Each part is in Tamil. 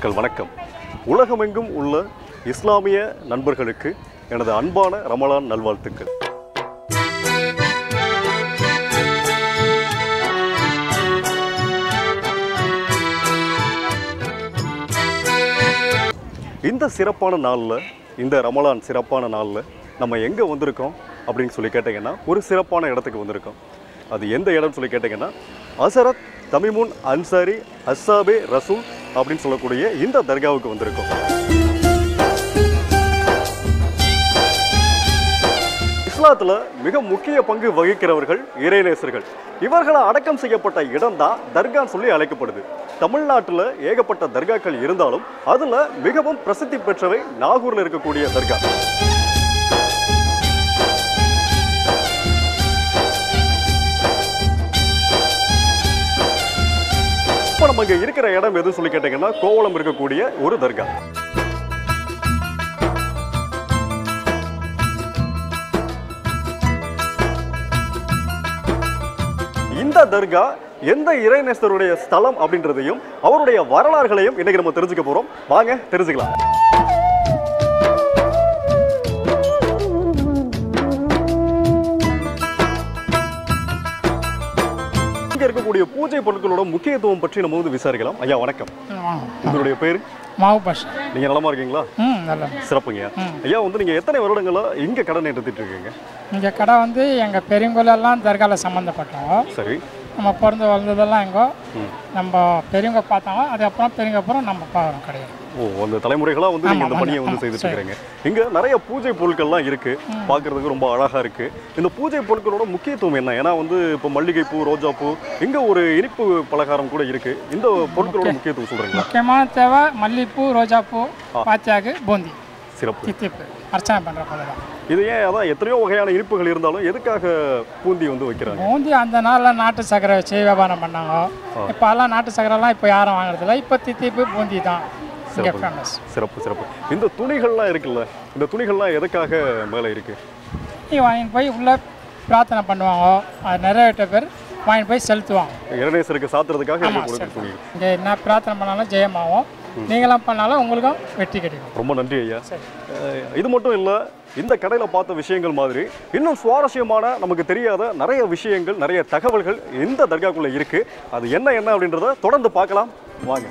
மக்கள் வணக்கம் உலகமெங்கும் உள்ள இஸ்லாமிய நண்பர்களுக்கு எனது அன்பான ரமலான் நல்வாழ்த்துக்கள் இந்த சிறப்பான நாளில் இந்த ரமலான் சிறப்பான நாளில் நம்ம எங்கே வந்திருக்கோம் அப்படின்னு சொல்லி கேட்டிங்கன்னா ஒரு சிறப்பான இடத்துக்கு வந்திருக்கோம் அது எந்த இடம்னு சொல்லி கேட்டிங்கன்னா அசரத் தமிமுன் அன்சாரி அஸ்ஸாபே ரசூல் அப்படின்னு சொல்லக்கூடிய இந்த தர்காவுக்கு வந்திருக்கோம் இஸ்லாத்துல மிக முக்கிய பங்கு வகிக்கிறவர்கள் இறைநேசர்கள் இவர்களை அடக்கம் செய்யப்பட்ட இடம் தான் தர்கான்னு சொல்லி அழைக்கப்படுது தமிழ்நாட்டில் ஏகப்பட்ட தர்காக்கள் இருந்தாலும் அதுல மிகவும் பிரசித்தி பெற்றவை நாகூர்ல இருக்கக்கூடிய தர்கா இப்போ நம்ம இங்க இருக்கிற இடம் எதுன்னு சொல்லி கேட்டீங்கன்னா கோவளம் இருக்கக்கூடிய ஒரு தர்கா இந்த தர்கா எந்த இறைநேசருடைய ஸ்தலம் அப்படின்றதையும் அவருடைய வரலாறுகளையும் இன்னைக்கு நம்ம தெரிஞ்சுக்க போறோம் வாங்க தெரிஞ்சுக்கலாம் இங்க இருக்கக்கூடிய பூஜை பொருட்களோட முக்கியத்துவம் பற்றி நம்ம வந்து விசாரிக்கலாம் ஐயா வணக்கம் உங்களுடைய பேர் மாவு பஸ் நீங்க நலமா இருக்கீங்களா ம் நல்ல சிறப்புங்க ஐயா வந்து நீங்க எத்தனை வருடங்களா இங்க கடை நிறுத்திட்டு இருக்கீங்க இங்கே கடை வந்து எங்கள் பெரியவங்களெல்லாம் தர்கால சம்மந்தப்பட்டவங்க சரி நம்ம பிறந்து வளர்ந்ததெல்லாம் எங்கோ நம்ம பெரியவங்க பார்த்தாங்க அதுக்கப்புறம் பெரியவங்க அப்புறம் நம்ம பார்க்குறோம் கடையை ஓ அந்த தலைமுறைகளா வந்து நீங்க ஆமா, இந்த பணியை ஆமா, வந்து ஆமா, செய்துட்டு சரி. இருக்கிறீங்க இங்க நிறைய பூஜை பொருட்கள்லாம் இருக்கு பார்க்கிறதுக்கு ரொம்ப அழகா இருக்கு இந்த பூஜை பொருட்களோட முக்கியத்துவம் என்ன ஏன்னா வந்து இப்போ மல்லிகை பூ ரோஜா பூ இங்க ஒரு இனிப்பு பலகாரம் கூட இருக்கு இந்த பொருட்களோட முக்கியத்துவம் சொல்றீங்களா முக்கியமான தேவை மல்லிகைப்பூ ரோஜாப்பூ பாத்தியாகு பூந்தி சிறப்பு தித்திப்பு அர்ச்சனை பண்ணுற போல தான் இது ஏன் அதான் எத்தனையோ வகையான இனிப்புகள் இருந்தாலும் எதுக்காக பூந்தி வந்து வைக்கிறாங்க பூந்தி அந்த நாளில் நாட்டு சக்கரை வச்சு வியாபாரம் பண்ணாங்க இப்போ எல்லாம் நாட்டு சக்கரைலாம் இப்போ யாரும் வாங்குறதில்ல இப்போ தித்திப்பு பூந்தி தான் இங்கே ஃபேமஸ் சிறப்பு சிறப்பு இந்த துணிகள்லாம் இருக்குல்ல இந்த துணிகள்லாம் எதுக்காக மேலே இருக்கு நீங்கள் வாங்கிட்டு போய் உள்ளே பிரார்த்தனை பண்ணுவாங்க அது நிறைவேற்ற பேர் வாங்கிட்டு போய் செலுத்துவாங்க இரணேசருக்கு சாத்துறதுக்காக ஆமா, இங்க கொடுக்குற சரி. துணி இங்கே என்ன பிரார்த்தனை பண்ணாலும் ஜெயமாகும் நீங்களாம் பண்ணாலும் உங்களுக்கும் வெற்றி கிடைக்கும் ரொம்ப நன்றி ஐயா சரி. அஹ் இது மட்டும் இல்லை இந்த கடையில் பார்த்த விஷயங்கள் மாதிரி இன்னும் சுவாரஸ்யமான நமக்கு தெரியாத நிறைய விஷயங்கள் நிறைய தகவல்கள் இந்த தர்காக்குள்ளே இருக்கு அது என்ன என்ன அப்படின்றத தொடர்ந்து பார்க்கலாம் வாங்க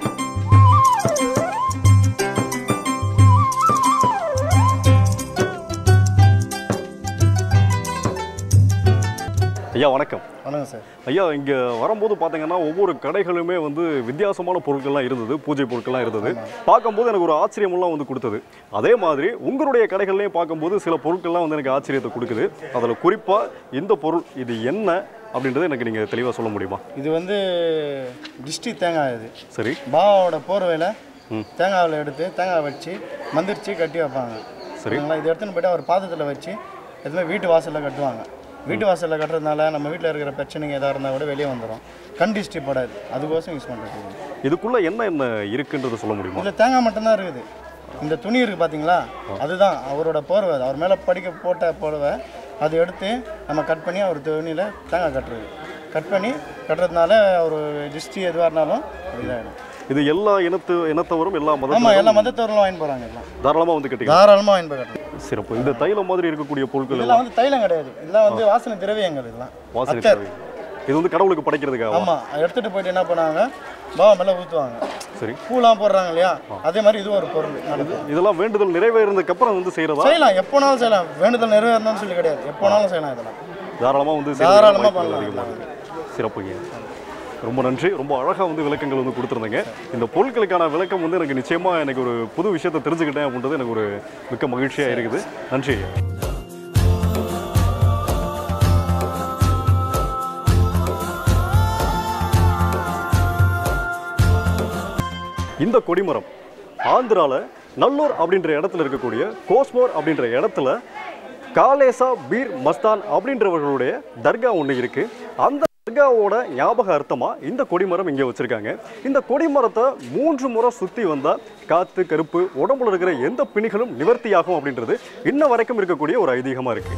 ஐயா வணக்கம் வணக்கம் சார் ஐயா இங்கே வரும்போது பார்த்தீங்கன்னா ஒவ்வொரு கடைகளுமே வந்து வித்தியாசமான பொருட்கள்லாம் இருந்தது பூஜை பொருட்கள்லாம் இருந்தது பார்க்கும்போது எனக்கு ஒரு ஆச்சரியமெல்லாம் வந்து கொடுத்தது அதே மாதிரி உங்களுடைய கடைகள்லையும் பார்க்கும்போது சில பொருட்கள்லாம் வந்து எனக்கு ஆச்சரியத்தை கொடுக்குது அதில் குறிப்பாக இந்த பொருள் இது என்ன அப்படின்றத எனக்கு நீங்கள் தெளிவாக சொல்ல முடியுமா இது வந்து டிஸ்ட்ரி தேங்காய் இது சரி பாபாவோட போர்வையில் தேங்காவில் எடுத்து தேங்காய் வச்சு மந்திரிச்சு கட்டி வைப்பாங்க சரி. சரிங்களா இது எடுத்துன்னு போயிட்டு அவர் பாதத்தில் வச்சு எதுவுமே வீட்டு வாசலில் கட்டுவாங்க வீட்டு வாசலில் கட்டுறதுனால நம்ம வீட்டில் இருக்கிற பிரச்சனைங்க எதாக இருந்தால் கூட வெளியே வந்துடும் கண் டிஸ்ட்ரி படாது அதுக்கோசம் யூஸ் பண்ணுறது இதுக்குள்ளே என்ன என்ன இருக்குன்றதை சொல்ல முடியுமா இதில் தேங்காய் மட்டும்தான் இருக்குது இந்த துணி இருக்குது பார்த்தீங்களா அதுதான் அவரோட போர்வை அது. அவர் மேலே படிக்க போட்ட போர்வை அதை எடுத்து நம்ம கட் பண்ணி அவர் துணியில் தேங்காய் கட்டுறது கட் பண்ணி கட்டுறதுனால அவர் டிஸ்ட்ரி எதுவாக இருந்தாலும் அது இதாகிடும் இது எல்லா இனத்து இனத்தவரும் எல்லா ஆமாம் மதம் எல்லா மதத்தவர்களும் வாங்கி போகிறாங்க எல்லாம் தாராளமாக வந்து கட்டிக்கலாம் தாராளமாக வாங்கி போய் கட்டுறது சிறப்பு இந்த தைலம் மாதிரி இருக்கக்கூடிய பொருட்கள் எல்லாம் இதெல்லாம் வந்து தைலம் கிடையாது இதெல்லாம் வந்து வாசனை திரவியங்கள் இதெல்லாம் வாசனை அத்தர். தேவை. இது வந்து கடவுளுக்கு படைக்கிறதுக்காக ஆமாம் எடுத்துகிட்டு போயிட்டு என்ன பண்ணுவாங்க பாவா மேலே ஊற்றுவாங்க சரி பூலாம் போடுறாங்க இல்லையா அதே மாதிரி இது ஒரு பொருள் நடக்கும் இதெல்லாம் வேண்டுதல் நிறைவேறினதுக்கு அப்புறம் வந்து செய்யறதா செய்யலாம் எப்போனாலும் செய்யலாம் வேண்டுதல் நிறைவேறணும்னு சொல்லி கிடையாது எப்போனாலும் செய்யலாம் இதெல்லாம் தாராளமா வந்து தாராளமா செய்யறதுக்கு வாய்ப்புகள் பண்ணலாம். அதிகமா இருக்கு சிறப்புங்க ரொம்ப நன்றி ரொம்ப அழகா வந்து விளக்கங்கள் வந்து கொடுத்துருந்தீங்க இந்த பொருட்களுக்கான விளக்கம் வந்து எனக்கு நிச்சயமா எனக்கு ஒரு புது விஷயத்தை தெரிஞ்சுக்கிட்டேன் அப்படின்றது எனக்கு ஒரு மிக்க மகிழ்ச்சியா இருக்குது நன்றி ஐயா இந்த கொடிமரம் ஆந்திரால நல்லூர் அப்படின்ற இடத்துல இருக்கக்கூடிய கோஸ்மோர் அப்படின்ற இடத்துல காலேசா பீர் மஸ்தான் அப்படின்றவர்களுடைய தர்கா ஒன்று இருக்கு அந்த தர்காவோட ஞாபக அர்த்தமா இந்த கொடிமரம் இங்கே வச்சிருக்காங்க இந்த கொடிமரத்தை மூன்று முறை சுத்தி வந்தா காத்து கருப்பு உடம்புல இருக்கிற எந்த பிணிகளும் நிவர்த்தியாகும் அப்படின்றது இன்ன வரைக்கும் இருக்கக்கூடிய ஒரு ஐதீகமா இருக்கு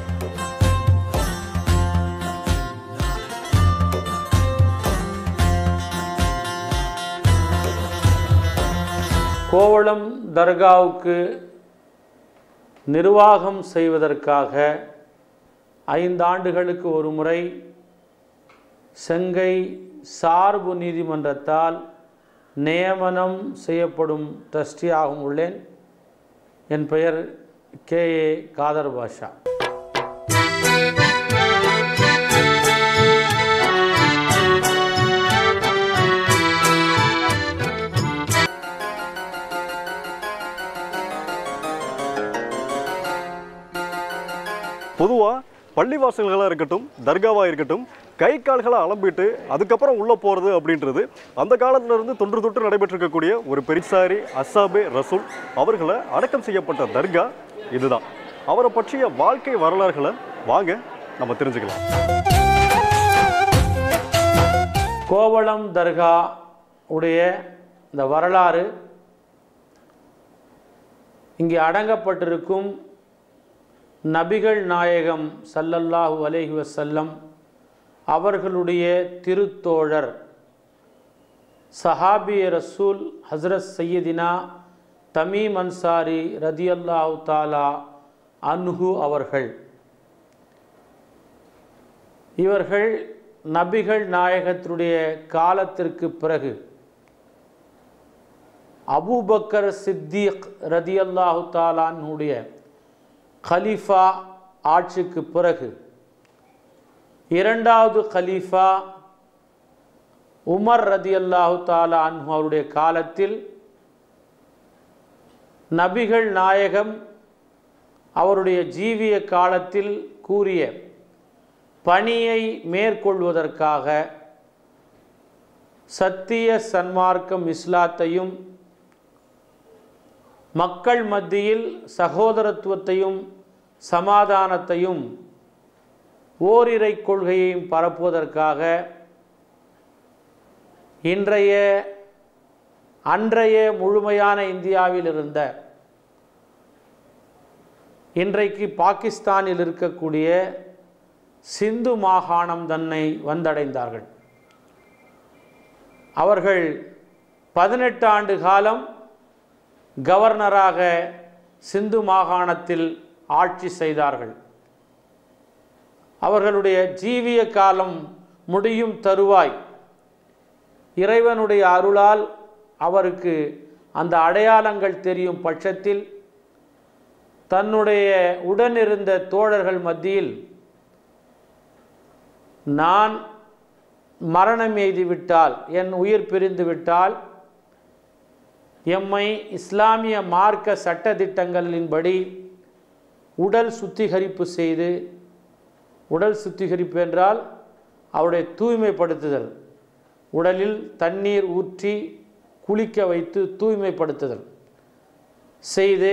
கோவளம் தர்காவுக்கு நிர்வாகம் செய்வதற்காக ஐந்தாண்டுகளுக்கு ஒரு முறை செங்கை சார்பு நீதிமன்றத்தால் நியமனம் செய்யப்படும் ட்ரஸ்டியாகவும் உள்ளேன் என் பெயர் கே ஏ காதர் பாஷா பொதுவாக பள்ளிவாசல்களாக இருக்கட்டும் தர்காவாக இருக்கட்டும் கை கால்களை அலம்பிட்டு அதுக்கப்புறம் உள்ளே போகிறது அப்படின்றது அந்த காலத்துல இருந்து தொன்று தொட்டு நடைபெற்றிருக்கக்கூடிய ஒரு பெரிசாரி அசாபே ரசூல் அவர்களை அடக்கம் செய்யப்பட்ட தர்கா இதுதான் அவரை பற்றிய வாழ்க்கை வரலாறுகளை வாங்க நம்ம தெரிஞ்சுக்கலாம் கோவளம் தர்கா உடைய இந்த வரலாறு இங்கே அடங்கப்பட்டிருக்கும் நபிகள் நாயகம் ஸல்லல்லாஹு அலைஹி வஸல்லம் அவர்களுடைய திருத்தோழர் சஹாபி ரசூல் ஹஸ்ரத் சையதினா தமீம் அன்சாரி ரதியல்லாஹு தாலா அன்ஹு அவர்கள் இவர்கள் நபிகள் நாயகத்தினுடைய காலத்திற்கு பிறகு அபூபக்கர் சித்திக் ரதியல்லாஹு தாலானுடைய கலீஃபா ஆட்சிக்கு பிறகு இரண்டாவது கலீஃபா உமர் ரதியல்லாஹு தாலா அன்ஹு அவருடைய காலத்தில் நபிகள் நாயகம் அவருடைய ஜீவிய காலத்தில் கூறிய பணியை மேற்கொள்வதற்காக சத்திய சன்மார்க்கம் இஸ்லாத்தையும் மக்கள் மத்தியில் சகோதரத்துவத்தையும் சமாதானத்தையும் ஓரிரை கொள்கையையும் பரப்புவதற்காக இன்றைய அன்றைய முழுமையான இந்தியாவில் இருந்த இன்றைக்கு பாகிஸ்தானில் இருக்கக்கூடிய சிந்து மாகாணம் தன்னை வந்தடைந்தார்கள் அவர்கள் பதினெட்டு ஆண்டு காலம் கவர்னராக சிந்து மாகாணத்தில் ஆட்சி செய்தார்கள் அவர்களுடைய ஜீவிய காலம் முடியும் தருவாய் இறைவனுடைய அருளால் அவருக்கு அந்த அடையாளங்கள் தெரியும் பட்சத்தில் தன்னுடைய உடனிருந்த தோழர்கள் மத்தியில் நான் மரணம் எய்துவிட்டால் என் உயிர் பிரிந்து விட்டால் எம்மை இஸ்லாமிய மார்க்க சட்டதிட்டங்களின்படி உடல் சுத்திகரிப்பு செய்து உடல் சுத்திகரிப்பு என்றால் அவருடைய தூய்மைப்படுத்துதல் உடலில் தண்ணீர் ஊற்றி குளிக்க வைத்து தூய்மைப்படுத்துதல் செய்து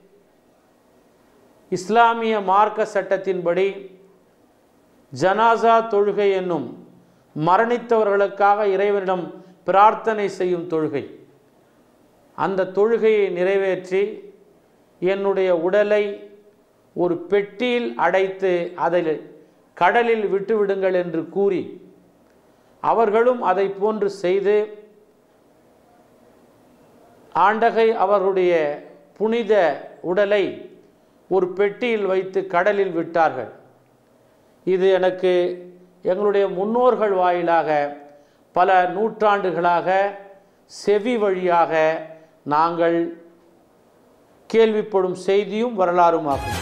இஸ்லாமிய மார்க்க சட்டத்தின்படி ஜனாசா தொழுகை என்னும் மரணித்தவர்களுக்காக இறைவனிடம் பிரார்த்தனை செய்யும் தொழுகை அந்த தொழுகையை நிறைவேற்றி என்னுடைய உடலை ஒரு பெட்டியில் அடைத்து அதில் கடலில் விட்டுவிடுங்கள் என்று கூறி அவர்களும் அதை போன்று செய்து ஆண்டகை அவருடைய புனித உடலை ஒரு பெட்டியில் வைத்து கடலில் விட்டார்கள் இது எனக்கு எங்களுடைய முன்னோர்கள் வாயிலாக பல நூற்றாண்டுகளாக செவி வழியாக நாங்கள் கேள்விப்படும் செய்தியும் வரலாறும் ஆகும்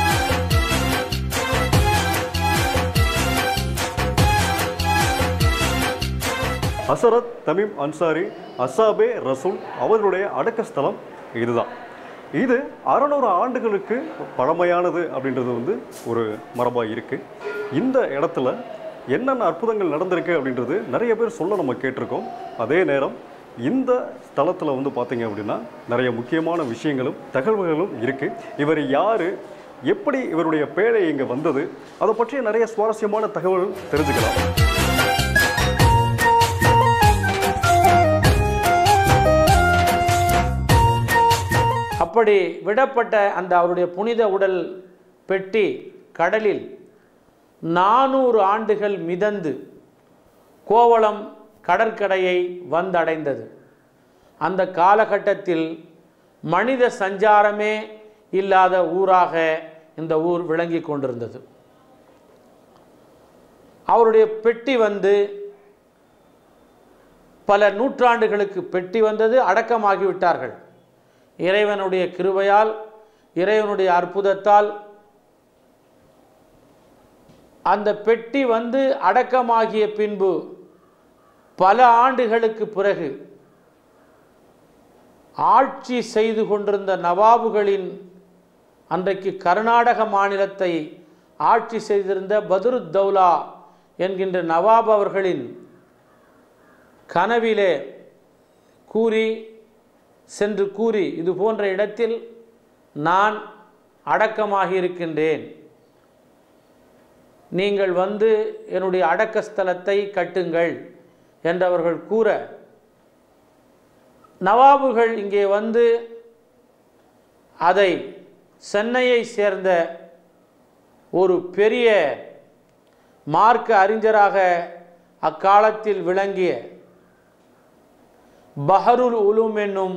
ஹசரத் தமீம் அன்சாரி அசாபே ரசூல் அவர்களுடைய அடக்க ஸ்தலம் இதுதான் இது அறநூறு ஆண்டுகளுக்கு பழமையானது அப்படின்றது வந்து ஒரு மரபாக இருக்குது இந்த இடத்துல என்னென்ன அற்புதங்கள் நடந்திருக்கு அப்படின்றது நிறைய பேர் சொல்ல நம்ம கேட்டிருக்கோம் அதே நேரம் இந்த ஸ்தலத்தில் வந்து பார்த்தீங்க அப்படின்னா நிறைய முக்கியமான விஷயங்களும் தகவல்களும் இருக்குது இவர் யார் எப்படி இவருடைய பேழை இங்கே வந்தது அதை பற்றிய நிறைய சுவாரஸ்யமான தகவல்கள் தெரிஞ்சுக்கலாம் அப்படி விடப்பட்ட அந்த அவருடைய புனித உடல் பெட்டி கடலில் நானூறு ஆண்டுகள் மிதந்து கோவளம் கடற்கரையை வந்தடைந்தது அந்த காலகட்டத்தில் மனித சஞ்சாரமே இல்லாத ஊராக இந்த ஊர் விளங்கி கொண்டிருந்தது அவருடைய பெட்டி வந்து பல நூற்றாண்டுகளுக்கு பெட்டி வந்தது அடக்கமாகிவிட்டார்கள் இறைவனுடைய கிருபையால் இறைவனுடைய அற்புதத்தால் அந்த பெட்டி வந்து அடக்கமாகிய பின்பு பல ஆண்டுகளுக்கு பிறகு ஆட்சி செய்து கொண்டிருந்த நவாபுகளின் அன்றைக்கு கர்நாடக மாநிலத்தை ஆட்சி செய்திருந்த பத்ருத்தௌலா என்கின்ற நவாப் அவர்களின் கனவிலே கூறி சென்று கூறி இது போன்ற இடத்தில் நான் அடக்கமாகி இருக்கின்றேன் நீங்கள் வந்து என்னுடைய அடக்க ஸ்தலத்தை கட்டுங்கள் என்றவர்கள் கூற நவாபுகள் இங்கே வந்து அதை சென்னையை சேர்ந்த ஒரு பெரிய மார்க்க அறிஞராக அக்காலத்தில் விளங்கிய பஹருல் உலூம் என்னும்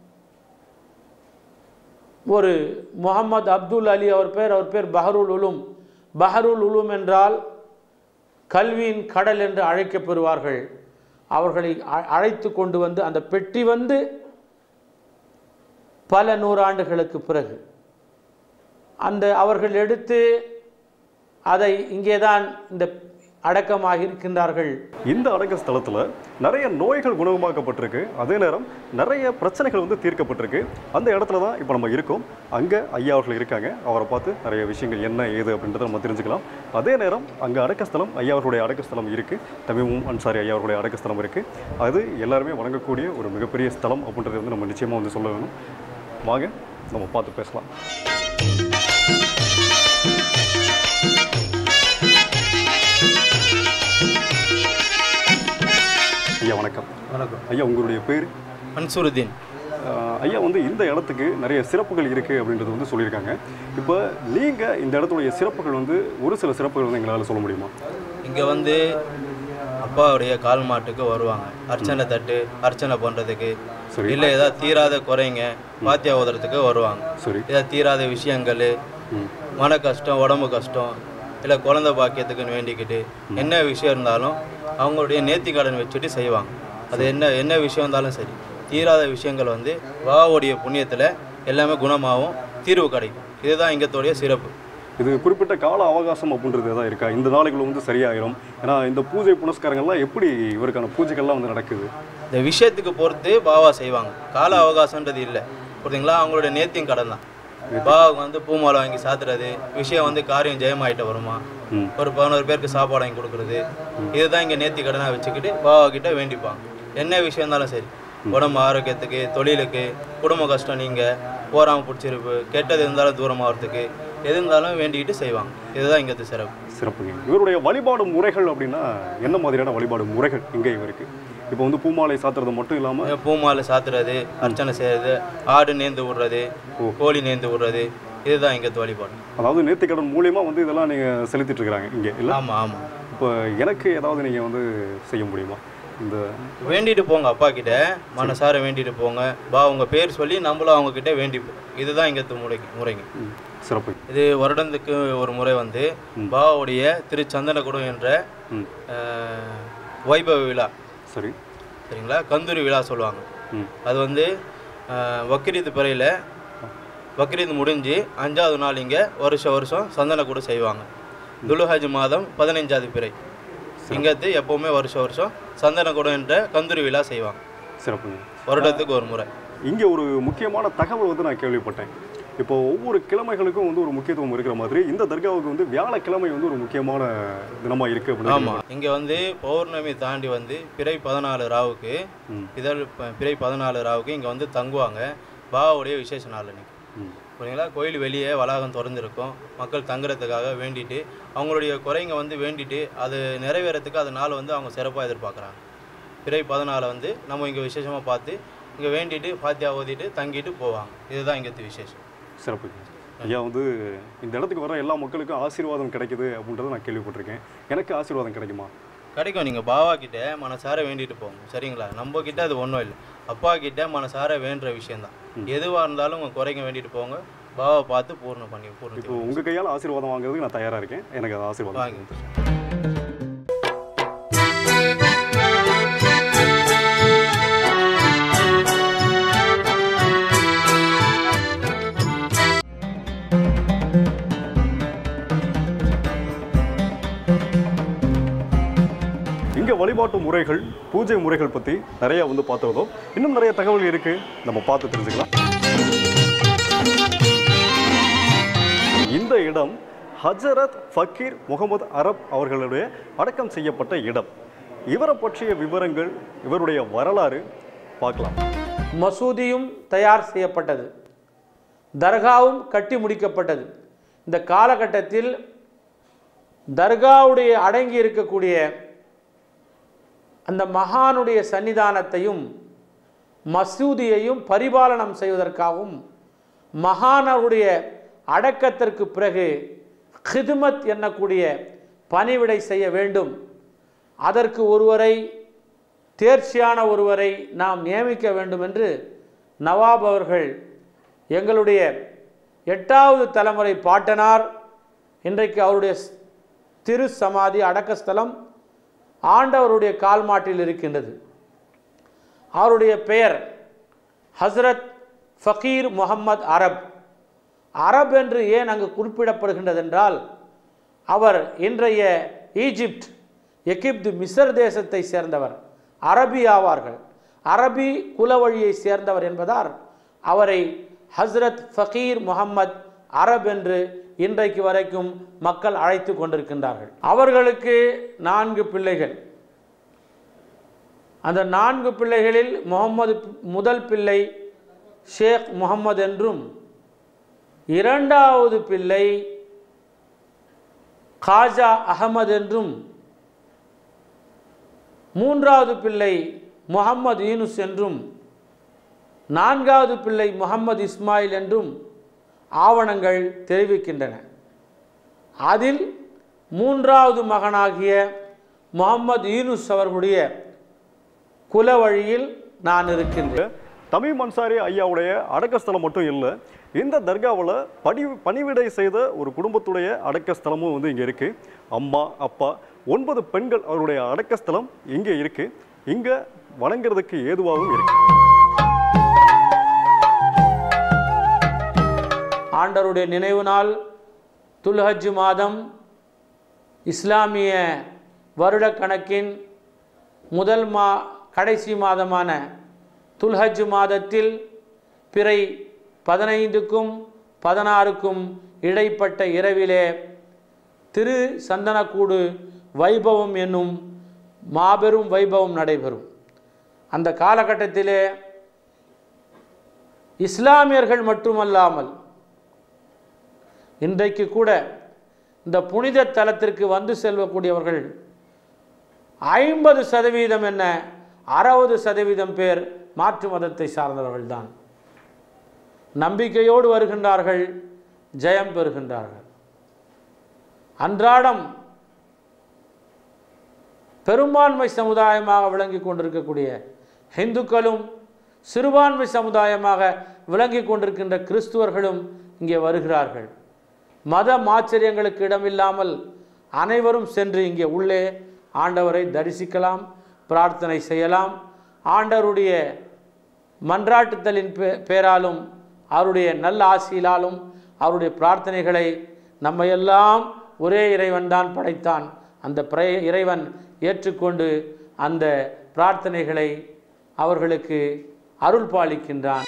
ஒரு முகமது அப்துல் அலி அவர் பேர் அவர் பேர் பஹருல் உலூம் பஹருல் உலூம் என்றால் கல்வியின் கடல் என்று அழைக்கப்பெறுவார்கள் அவர்களை அ- அழைத்து கொண்டு வந்து அந்த பெட்டி வந்து பல நூறாண்டுகளுக்கு பிறகு அந்த அவர்கள் எடுத்து அதை இங்கேதான் இந்த அடக்கமாக இருக்கின்றார்கள் இந்த அடக்க ஸ்தலத்தில் நிறைய நோய்கள் குணமாக்கப்பட்டிருக்கு அதே நேரம் நிறைய பிரச்சனைகள் வந்து தீர்க்கப்பட்டிருக்கு அந்த இடத்துல தான் இப்போ நம்ம இருக்கோம் அங்கே ஐயா அவர்கள் இருக்காங்க அவரை பார்த்து நிறைய விஷயங்கள் என்ன ஏது அப்படின்றத நம்ம தெரிஞ்சுக்கலாம் அதே நேரம் அங்கே அடக்க ஸ்தலம் ஐயா அவர்களுடைய அடக்க ஸ்தலம் இருக்குது தமிமும் அன்சாரி ஐயா அவர்களுடைய அடக்க ஸ்தலம் இருக்குது அது எல்லாருமே வணங்கக்கூடிய ஒரு மிகப்பெரிய ஸ்தலம் அப்படின்றத வந்து நம்ம நிச்சயமாக வந்து சொல்ல வேணும் வாங்க நம்ம பார்த்து பேசலாம் ஐயா வணக்கம் வணக்கம் ஐயா உங்களுடைய பேர் மன்சூருதீன் ஆஹ் ஐயா வந்து இந்த இடத்துக்கு நிறைய சிறப்புகள் இருக்குது அப்படின்றது வந்து சொல்லியிருக்காங்க இப்போ நீங்கள் இந்த இடத்துடைய சிறப்புகள் வந்து ஒரு சில சிறப்புகள் வந்து எங்களால் சொல்ல முடியுமா இங்கே வந்து அப்பாவுடைய கால் மாட்டுக்கு வருவாங்க அர்ச்சனை தட்டு அர்ச்சனை பண்ணுறதுக்கு சரி. இல்லை ஏதாவது தீராத குறைங்க பாத்தியா ஓதுறதுக்கு வருவாங்க சரி ஏதாவது தீராத விஷயங்கள் ம் மன கஷ்டம் உடம்பு கஷ்டம் இல்லை குழந்தை பாக்கியத்துக்குன்னு வேண்டிக்கிட்டு என்ன விஷயம் இருந்தாலும் அவங்களுடைய நேர்த்தி கடன் வச்சுட்டு செய்வாங்க அது என்ன என்ன விஷயம் இருந்தாலும் சரி தீராத விஷயங்கள் வந்து பாபாவுடைய புண்ணியத்தில் எல்லாமே குணமாகவும் தீர்வு கிடைக்கும் இதுதான் இங்கத்தோடைய சிறப்பு இது குறிப்பிட்ட கால அவகாசம் அப்படின்றது எதாவது இருக்கா இந்த நாளைக்குள்ள வந்து சரியாயிரும் ஏன்னா இந்த பூஜை புனஸ்காரங்கள்லாம் எப்படி இவருக்கான பூஜைகள்லாம் வந்து நடக்குது இந்த விஷயத்துக்கு பொறுத்து பாவா செய்வாங்க கால அவகாசன்றது இல்லை புரியுதுங்களா அவங்களுடைய நேர்த்தியும் கடன் தான் பாவாவுக்கு வந்து பூமாலை வாங்கி சாத்துறது விஷயம் வந்து காரியம் ஜெயமாயிட்ட வருமா ம். ஒரு பதினோரு பேருக்கு சாப்பாடு வாங்கி கொடுக்குறது இதுதான் இங்கே நேர்த்தி கடனாக வச்சுக்கிட்டு பாபா கிட்ட வேண்டிப்பாங்க என்ன விஷயம் இருந்தாலும் சரி உடம்பு ஆரோக்கியத்துக்கு தொழிலுக்கு குடும்ப கஷ்டம் நீங்கள் போராமல் பிடிச்சிருப்பு கெட்டது இருந்தாலும் தூரமாகிறதுக்கு எது இருந்தாலும் வேண்டிக்கிட்டு செய்வாங்க இதுதான் இங்கத்து சிறப்பு சிறப்புங்க இவருடைய வழிபாடு முறைகள் அப்படின்னா என்ன மாதிரியான வழிபாடு முறைகள் இங்கே இவருக்கு இப்போ வந்து பூமாலை சாத்துறது மட்டும் இல்லாமல் பூமாலை சாத்துறது அர்ச்சனை செய்கிறது ஆடு நேர்ந்து விடுறது கோழி நேர்ந்து விடுறது இதுதான் இங்கத்து வழிபாடு அதாவது நேர்த்திக்கடன் மூலியமா வந்து இதெல்லாம் நீங்கள் செலுத்திட்டு இருக்கிறாங்க இங்கே இல்லை ஆமாம் ஆமாம் இப்போ எனக்கு ஏதாவது நீங்கள் வந்து செய்ய முடியுமா இந்த வேண்டிட்டு போங்க அப்பா கிட்ட மனசார வேண்டிட்டு போங்க பா உங்க பேர் சொல்லி நம்மளும் அவங்க கிட்ட வேண்டிப்போம் இதுதான் இங்கத்து முறைக்கு முறைங்க ம், சிறப்பு இது வருடத்துக்கு ஒரு முறை வந்து பாபாவுடைய திரு சந்தனகுடம் என்ற ம் அஹ், வைபவ விழா சரி சரிங்களா கந்தூரி விழா சொல்லுவாங்க ம் அது வந்து அஹ், பக்ரீத் பிறையில் பக்ரீத் முடிஞ்சு அஞ்சாவது நாள் இங்கே வருஷம் வருஷம் சந்தனக்கூடம் செய்வாங்க துலுஹஜ் மாதம் பதினைஞ்சாவது பிறை இங்கத்து எப்போவுமே வருஷம் வருஷம் சந்தனக்கூடம் என்ற கந்தூரி விழா செய்வாங்க சிறப்புங்க வருடத்துக்கு ஒரு முறை இங்கே ஒரு முக்கியமான தகவல் வந்து நான் கேள்விப்பட்டேன் இப்போ ஒவ்வொரு கிழமைகளுக்கும் வந்து ஒரு முக்கியத்துவம் இருக்கிற மாதிரி இந்த தர்காவுக்கு வந்து வியாழக்கிழமை வந்து ஒரு முக்கியமான தினமாக இருக்குது அப்படின்னு ஆமாம் இங்கே வந்து பௌர்ணமி தாண்டி வந்து பிறை பதினாலு ராவுக்கு ம். இதழ் ப- பிறை பதினாலு ராவுக்கு இங்கே வந்து தங்குவாங்க பாபாவுடைய விசேஷ நாள் அன்னைக்கு ம். புரியுங்களா கோயில் வெளியே வளாகம் திறந்திருக்கும் மக்கள் தங்குறதுக்காக வேண்டிட்டு அவங்களுடைய குறைங்க வந்து வேண்டிட்டு அது நிறைவேறத்துக்கு அது நாள் வந்து அவங்க சிறப்பாக எதிர்பார்க்குறாங்க பிறை பதினாலை வந்து நம்ம இங்கே விசேஷமாக பார்த்து இங்கே வேண்டிட்டு ஃபாத்தியா ஓதிட்டு தங்கிட்டு போவாங்க இதுதான் இங்கத்து விசேஷம் சிறப்பு ஐயா வந்து இந்த இடத்துக்கு வர எல்லா மக்களுக்கும் ஆசீர்வாதம் கிடைக்குது அப்படின்றத நான் கேள்விப்பட்டிருக்கேன் எனக்கு ஆசீர்வாதம் கிடைக்குமா கிடைக்கும் நீங்கள் பாவா கிட்ட மனசார வேண்டிட்டு போங்க சரிங்களா நம்ம கிட்ட அது ஒன்றும் இல்லை அப்பா கிட்ட மனசார வேண்டுற விஷயம்தான் எதுவாக இருந்தாலும் உங்கள் குறைங்க வேண்டிட்டு போங்க பாவா பார்த்து பூர்ணம் பண்ணி பூர்ணம் இப்போ உங்கள் கையால் ஆசீர்வாதம் வாங்குறதுக்கு நான் தயாராக இருக்கேன் எனக்கு அது ஆசீர்வாதம் வாங்கி இங்கே வழிபாட்டு முறைகள் பூஜை முறைகள் பற்றி நிறைய வந்து பார்த்துருந்தோம் இன்னும் நிறைய தகவல் இருக்குது நம்ம பார்த்து தெரிஞ்சுக்கலாம் இந்த இடம் ஹஜரத் ஃபக்கீர் முகமது அரப் அவர்களுடைய அடக்கம் செய்யப்பட்ட இடம் இவரை பற்றிய விவரங்கள் இவருடைய வரலாறு பார்க்கலாம் மசூதியும் தயார் செய்யப்பட்டது தர்காவும் கட்டி முடிக்கப்பட்டது இந்த காலகட்டத்தில் தர்காவுடைய அடங்கி இருக்கக்கூடிய அந்த மகானுடைய சன்னிதானத்தையும் மசூதியையும் பரிபாலனம் செய்வதற்காகவும் மகானருடைய அடக்கத்திற்கு பிறகு ஹிதுமத் என்னக்கூடிய பணிவிடை செய்ய வேண்டும் அதற்கு ஒருவரை தேர்ச்சியான ஒருவரை நாம் நியமிக்க வேண்டும் என்று நவாப் அவர்கள் எங்களுடைய எட்டாவது தலைமுறை பாட்டனார் இன்றைக்கு அவருடைய ஸ்- திரு சமாதி அடக்கஸ்தலம் ஆண்டவருடைய கால்மாட்டில் இருக்கின்றது அவருடைய பெயர் ஹஸ்ரத் ஃபகீர் முகம்மது அரப் அரப் என்று ஏன் அங்கு குறிப்பிடப்படுகின்றது என்றால் அவர் இன்றைய ஈஜிப்ட் எகிப்து மிசர் தேசத்தை சேர்ந்தவர் அரபி ஆவார்கள் அரபி குலவழியை சேர்ந்தவர் என்பதால் அவரை ஹஸ்ரத் ஃபகீர் முகம்மது அரப் என்று இன்றைக்கு வரைக்கும் மக்கள் அழைத்து கொண்டிருக்கின்றார்கள் அவர்களுக்கு நான்கு பிள்ளைகள் அந்த நான்கு பிள்ளைகளில் முகம்மது முதல் பிள்ளை ஷேக் முகம்மது என்றும் இரண்டாவது பிள்ளை காஜா அகமது என்றும் மூன்றாவது பிள்ளை முகம்மது யூனுஸ் என்றும் நான்காவது பிள்ளை முகம்மது இஸ்மாயில் என்றும் ஆவணங்கள் தெரிவிக்கின்றன அதில் மூன்றாவது மகனாகிய முகம்மது யூனுஸ் அவர்களுடைய குல வழியில் நான் இருக்கின்றேன் தமிழ் அன்சாரி ஐயாவுடைய அடக்கஸ்தலம் மட்டும் இல்லை இந்த தர்காவில் படி பணிவிடை செய்த ஒரு குடும்பத்துடைய அடக்கஸ்தலமும் வந்து இங்கே இருக்குது அம்மா அப்பா ஒன்பது பெண்கள் அவருடைய அடக்கஸ்தலம் இங்கே இருக்குது இங்கே வணங்குறதுக்கு ஏதுவாகவும் இருக்குது ஆண்டவருடைய நினைவு நாள் துல்ஹஜ் மாதம் இஸ்லாமிய வருடக்கணக்கின் முதல் மா கடைசி மாதமான துல்ஹஜ் மாதத்தில் பிறை பதினைந்துக்கும் பதினாறுக்கும் இடைப்பட்ட இரவிலே திரு சந்தனக்கூடு வைபவம் என்னும் மாபெரும் வைபவம் நடைபெறும் அந்த காலகட்டத்திலே இஸ்லாமியர்கள் மட்டுமல்லாமல் இன்றைக்கு கூட இந்த புனித தலத்திற்கு வந்து செல்வக்கூடியவர்கள் ஐம்பது சதவீதம் என்ன அறுபது சதவீதம் பேர் மாற்று மதத்தை சார்ந்தவர்கள்தான் நம்பிக்கையோடு வருகின்றார்கள் ஜெயம் பெறுகின்றார்கள் அன்றாடம் பெரும்பான்மை சமுதாயமாக விளங்கி கொண்டிருக்கக்கூடிய இந்துக்களும் சிறுபான்மை சமுதாயமாக விளங்கி கொண்டிருக்கின்ற கிறிஸ்துவர்களும் இங்கே வருகிறார்கள் மத மாச்சரியங்களுக்கு இடமில்லாமல் அனைவரும் சென்று இங்கே உள்ளே ஆண்டவரை தரிசிக்கலாம் பிரார்த்தனை செய்யலாம் ஆண்டவருடைய மன்றாட்டுதலின் பே பேராலும் அவருடைய நல்ல ஆசியிலாலும் அவருடைய பிரார்த்தனைகளை நம்மையெல்லாம் ஒரே இறைவன் தான் படைத்தான் அந்த பிர இறைவன் ஏற்றுக்கொண்டு அந்த பிரார்த்தனைகளை அவர்களுக்கு அருள் பாலிக்கின்றான்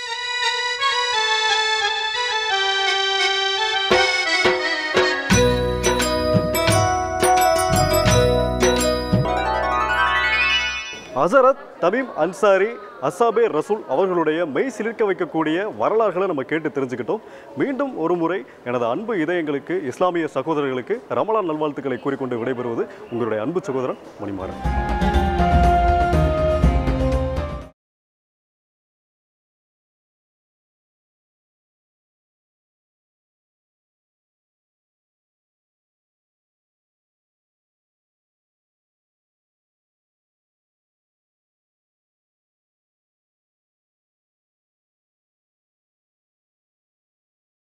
ஹசரத் தமீம் அன்சாரி அசாபே ரசூல் அவர்களுடைய மெய் சிலிர்க்க வைக்கக்கூடிய வரலாறுகளை நம்ம கேட்டு தெரிஞ்சுக்கிட்டோம் மீண்டும் ஒரு முறை எனது அன்பு இதயங்களுக்கு இஸ்லாமிய சகோதரர்களுக்கு ரமலான் நல்வாழ்த்துக்களை கூறிக்கொண்டு விடைபெறுவது உங்களுடைய அன்பு சகோதரன் மணிமாறன்